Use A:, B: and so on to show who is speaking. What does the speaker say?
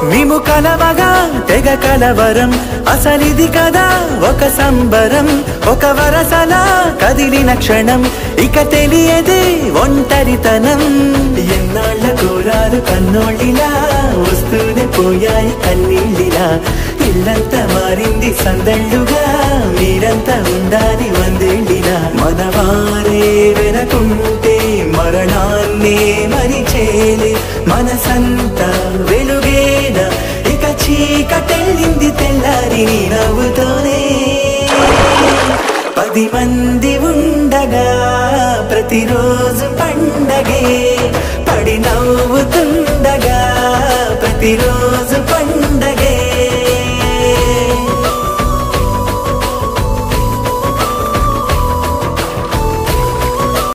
A: మేము కలవగా తెగ కలవరం అసలిది కదా ఒక సంబరం ఒక వరసలా కదిలిన క్షణం ఇక తెలియదే ఒంటరితనం ఎన్నాళ్ళ కోరాలు కన్నోళ్ళిలా వస్తూనే పోయాయి కన్నీళ్ళిలా ఇల్లంతా మారింది సందళ్ళుగా మీరంతా ఉండాలి వందేళ్ళిలా మనవారే వెనకుంటే మరణాన్నే మరిచేలే మనసంతా వెలుగేన ఇక చీకటెళ్ళింది తెల్లారి నీ నవ్వుతోనే పది మంది ఉండగా ప్రతిరోజు